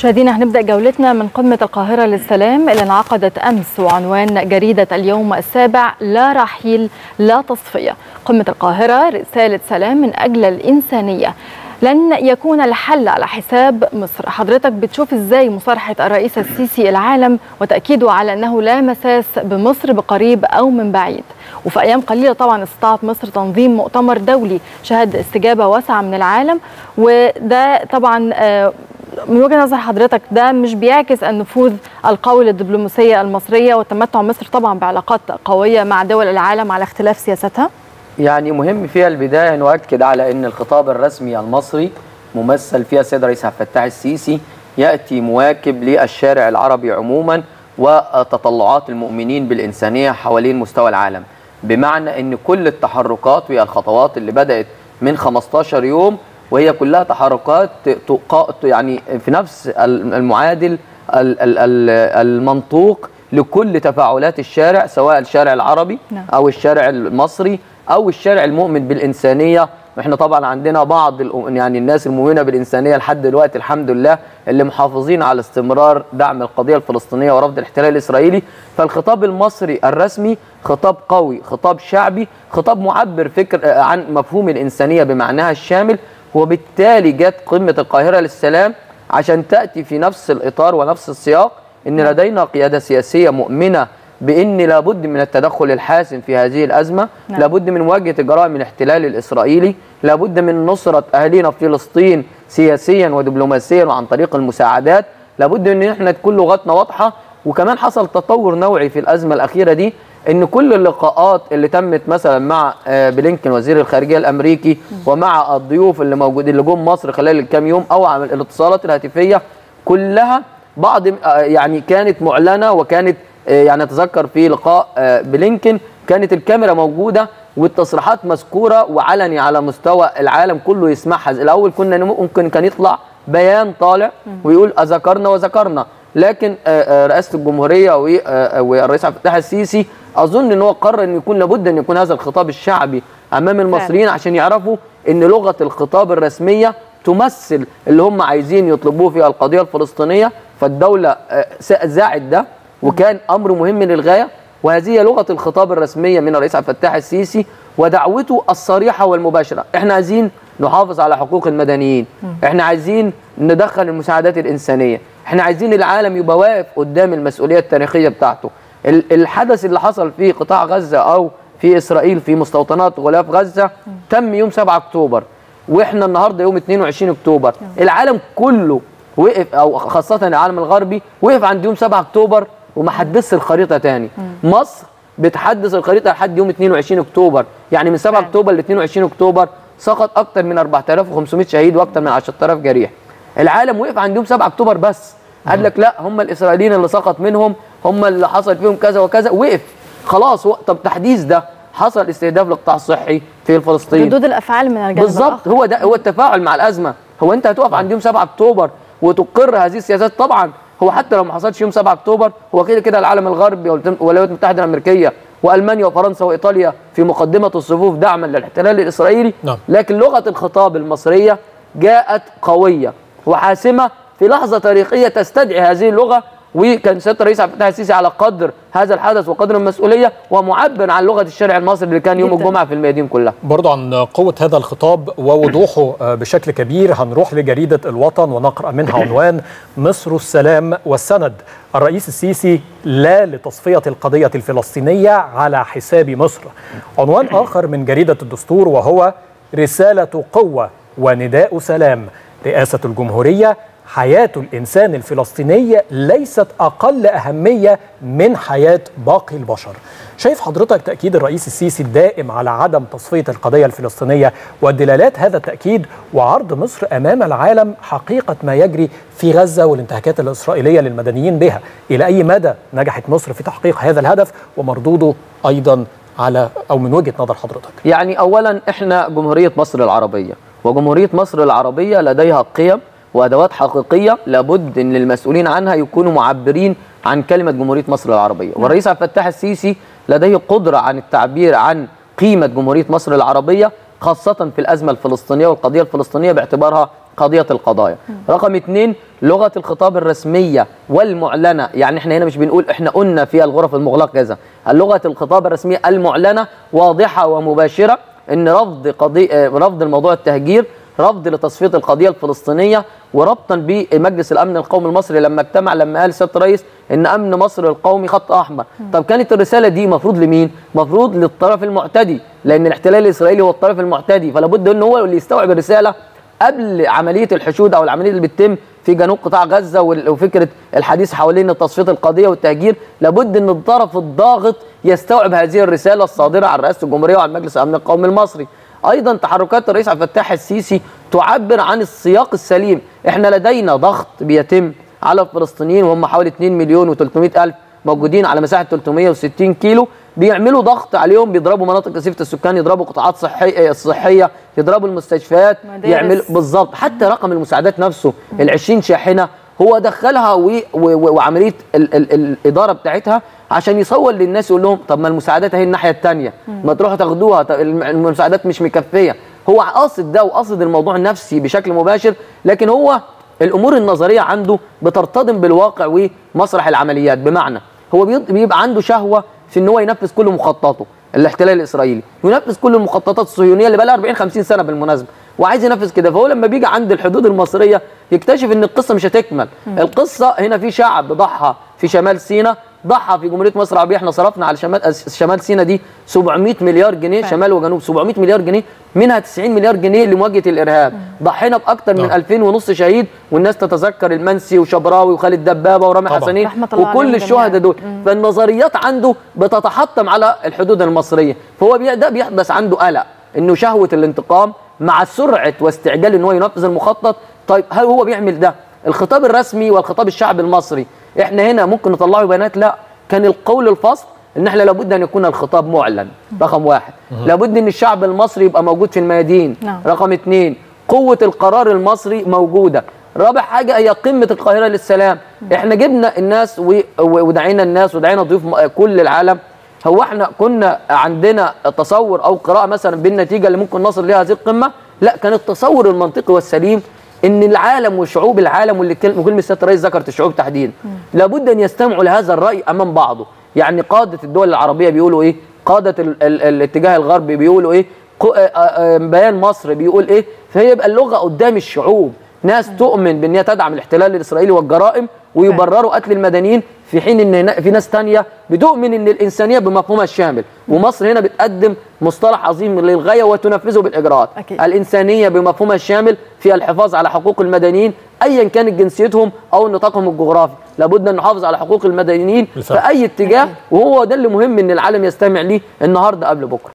مشاهدينا هنبدا جولتنا من قمه القاهره للسلام اللي انعقدت امس وعنوان جريده اليوم السابع لا رحيل لا تصفيه قمه القاهره رساله سلام من اجل الانسانيه لن يكون الحل على حساب مصر حضرتك بتشوف ازاي مصارحه الرئيس السيسي العالم وتاكيده على انه لا مساس بمصر بقريب او من بعيد وفي ايام قليله طبعا استطاعت مصر تنظيم مؤتمر دولي شهد استجابه واسعه من العالم وده طبعا من وجهه نظر حضرتك ده مش بيعكس النفوذ القوي للدبلوماسيه المصريه وتمتع مصر طبعا بعلاقات قويه مع دول العالم على اختلاف سياستها؟ يعني مهم فيها البدايه نؤكد على ان الخطاب الرسمي المصري ممثل فيها السيد الرئيس عبد الفتاح السيسي ياتي مواكب للشارع العربي عموما وتطلعات المؤمنين بالانسانيه حوالين مستوى العالم بمعنى ان كل التحركات والخطوات اللي بدات من 15 يوم وهي كلها تحركات يعني في نفس المعادل المنطوق لكل تفاعلات الشارع سواء الشارع العربي او الشارع المصري او الشارع المؤمن بالانسانيه احنا طبعا عندنا بعض يعني الناس المؤمنه بالانسانيه لحد دلوقتي الحمد لله اللي محافظين على استمرار دعم القضيه الفلسطينيه ورفض الاحتلال الاسرائيلي فالخطاب المصري الرسمي خطاب قوي خطاب شعبي خطاب معبر فكر عن مفهوم الانسانيه بمعناها الشامل وبالتالي جت قمه القاهره للسلام عشان تاتي في نفس الاطار ونفس السياق ان لدينا قياده سياسيه مؤمنه بان لابد من التدخل الحاسم في هذه الازمه نعم. لابد من مواجهه جرائم الاحتلال الاسرائيلي لابد من نصره اهالينا في فلسطين سياسيا ودبلوماسيا وعن طريق المساعدات لابد ان احنا تكون لغتنا واضحه وكمان حصل تطور نوعي في الازمه الاخيره دي ان كل اللقاءات اللي تمت مثلا مع بلينكن وزير الخارجيه الامريكي ومع الضيوف اللي موجودين اللي جم مصر خلال الكام يوم او الاتصالات الهاتفيه كلها بعض يعني كانت معلنه وكانت يعني اتذكر في لقاء بلينكن كانت الكاميرا موجوده والتصريحات مذكوره وعلني على مستوى العالم كله يسمعها الاول كنا ممكن كان يطلع بيان طالع ويقول اذكرنا وذكرنا لكن رئاسه الجمهوريه والرئيس عبد الفتاح السيسي اظن ان هو قرر ان يكون لابد ان يكون هذا الخطاب الشعبي امام المصريين عشان يعرفوا ان لغه الخطاب الرسميه تمثل اللي هم عايزين يطلبوه في القضيه الفلسطينيه فالدوله زاعت ده وكان امر مهم للغايه وهذه لغه الخطاب الرسميه من الرئيس عبد الفتاح السيسي ودعوته الصريحه والمباشره احنا عايزين نحافظ على حقوق المدنيين احنا عايزين ندخل المساعدات الانسانيه احنا عايزين العالم يبقى واقف قدام المسؤوليه التاريخيه بتاعته الحدث اللي حصل في قطاع غزه او في اسرائيل في مستوطنات غلاف غزه تم يوم 7 اكتوبر واحنا النهارده يوم 22 اكتوبر العالم كله وقف او خاصه العالم الغربي وقف عند يوم 7 اكتوبر وما حدثش الخريطه تاني مم. مصر بتحدث الخريطه لحد يوم 22 اكتوبر يعني من 7 اكتوبر ل 22 اكتوبر سقط اكثر من 4500 شهيد واكثر من 10000 جريح العالم وقف عند يوم 7 اكتوبر بس قال لك لا هم الاسرائيليين اللي سقط منهم هم اللي حصل فيهم كذا وكذا وقف خلاص طب تحديث ده حصل استهداف للقطاع الصحي في فلسطين ردود الافعال من الجانب بالظبط هو ده هو التفاعل مع الازمه هو انت هتقف عند يوم 7 اكتوبر وتقر هذه السياسات طبعا هو حتى لو ما حصلش يوم 7 اكتوبر هو كده كده العالم الغربي والولايات المتحده الامريكيه والمانيا وفرنسا وايطاليا في مقدمه الصفوف دعما للاحتلال الاسرائيلي نعم. لكن لغه الخطاب المصريه جاءت قويه وحاسمه في لحظه تاريخيه تستدعي هذه اللغه وكان سياده الرئيس عبد الفتاح السيسي على قدر هذا الحدث وقدر المسؤوليه ومعبر عن لغه الشارع المصري اللي كان يوم الجمعه في الميادين كلها. برضو عن قوه هذا الخطاب ووضوحه بشكل كبير هنروح لجريده الوطن ونقرا منها عنوان مصر السلام والسند. الرئيس السيسي لا لتصفيه القضيه الفلسطينيه على حساب مصر. عنوان اخر من جريده الدستور وهو رساله قوه ونداء سلام. رئاسه الجمهوريه حياة الإنسان الفلسطيني ليست أقل أهمية من حياة باقي البشر شايف حضرتك تأكيد الرئيس السيسي الدائم على عدم تصفية القضية الفلسطينية ودلالات هذا التأكيد وعرض مصر أمام العالم حقيقة ما يجري في غزة والانتهاكات الإسرائيلية للمدنيين بها إلى أي مدى نجحت مصر في تحقيق هذا الهدف ومردوده أيضا على أو من وجهة نظر حضرتك يعني أولا إحنا جمهورية مصر العربية وجمهورية مصر العربية لديها قيم وادوات حقيقيه لابد ان المسؤولين عنها يكونوا معبرين عن كلمه جمهوريه مصر العربيه والرئيس عبد الفتاح السيسي لديه قدره عن التعبير عن قيمه جمهوريه مصر العربيه خاصه في الازمه الفلسطينيه والقضيه الفلسطينيه باعتبارها قضيه القضايا رقم اثنين لغه الخطاب الرسميه والمعلنه يعني احنا هنا مش بنقول احنا قلنا في الغرف المغلقه كذا لغه الخطاب الرسميه المعلنه واضحه ومباشره ان رفض قضيه رفض الموضوع التهجير رفض لتصفيه القضيه الفلسطينيه وربطا بمجلس الامن القومي المصري لما اجتمع لما قال سياده الرئيس ان امن مصر القومي خط احمر طب كانت الرساله دي مفروض لمين مفروض للطرف المعتدي لان الاحتلال الاسرائيلي هو الطرف المعتدي فلا بد ان هو اللي يستوعب الرساله قبل عمليه الحشود او العمليه اللي بتتم في جنوب قطاع غزه وفكره الحديث حوالين تصفيه القضيه والتهجير لابد ان الطرف الضاغط يستوعب هذه الرساله الصادره عن رئاسه الجمهوريه وعن مجلس الامن القومي المصري ايضا تحركات الرئيس عبد الفتاح السيسي تعبر عن السياق السليم احنا لدينا ضغط بيتم على الفلسطينيين وهم حوالي 2 مليون و300 الف موجودين على مساحه 360 كيلو بيعملوا ضغط عليهم بيضربوا مناطق كثيفه السكان يضربوا قطاعات صحيه الصحيه يضربوا المستشفيات يعملوا بالظبط حتى رقم المساعدات نفسه ال 20 شاحنه هو دخلها و... و... وعمليه ال... ال... الاداره بتاعتها عشان يصور للناس يقول لهم طب ما المساعدات اهي الناحيه الثانيه ما تروحوا تاخدوها طب المساعدات مش مكفيه هو قاصد ده وقاصد الموضوع النفسي بشكل مباشر لكن هو الامور النظريه عنده بترتطم بالواقع ومسرح العمليات بمعنى هو بيبقى عنده شهوه في ان هو ينفذ كل مخططاته الاحتلال الاسرائيلي ينفذ كل المخططات الصهيونيه اللي بقى لها 40 50 سنه بالمناسبه وعايز ينفذ كده فهو لما بيجي عند الحدود المصريه يكتشف ان القصه مش هتكمل م. القصه هنا في شعب ضحى في شمال سيناء ضحى في جمهوريه مصر العربيه احنا صرفنا على شمال شمال سيناء دي 700 مليار جنيه فعلا. شمال وجنوب 700 مليار جنيه منها 90 مليار جنيه لمواجهه الارهاب ضحينا باكثر من 2000 ونص شهيد والناس تتذكر المنسي وشبراوي وخالد دبابه ورامي حسنين وكل الشهداء دول فالنظريات عنده بتتحطم على الحدود المصريه فهو ده بيحدث عنده قلق انه شهوه الانتقام مع سرعه واستعجال ان هو ينفذ المخطط طيب هل هو بيعمل ده الخطاب الرسمي والخطاب الشعبي المصري احنا هنا ممكن نطلعه بيانات لا كان القول الفصل ان احنا لابد ان يكون الخطاب معلن رقم واحد لابد ان الشعب المصري يبقى موجود في الميادين نعم. رقم اثنين قوه القرار المصري موجوده رابع حاجه هي قمه القاهره للسلام احنا جبنا الناس ودعينا الناس ودعينا ضيوف كل العالم هو احنا كنا عندنا تصور او قراءه مثلا بالنتيجه اللي ممكن نصل لها هذه القمه لا كان التصور المنطقي والسليم ان العالم وشعوب العالم واللي كلمه سياده الرئيس ذكرت الشعوب تحديدا لابد ان يستمعوا لهذا الراي امام بعضه يعني قاده الدول العربيه بيقولوا ايه قاده ال ال الاتجاه الغربي بيقولوا ايه بيان مصر بيقول ايه فهي يبقى اللغه قدام الشعوب ناس تؤمن بان هي تدعم الاحتلال الاسرائيلي والجرائم ويبرروا قتل المدنيين في حين ان في ناس تانية بتؤمن ان الانسانيه بمفهومها الشامل ومصر هنا بتقدم مصطلح عظيم للغايه وتنفذه بالاجراءات أكيد. الانسانيه بمفهومها الشامل في الحفاظ على حقوق المدنيين ايا كانت جنسيتهم او نطاقهم الجغرافي لابد ان نحافظ على حقوق المدنيين بالفعل. في اي اتجاه وهو ده اللي مهم ان العالم يستمع ليه النهارده قبل بكره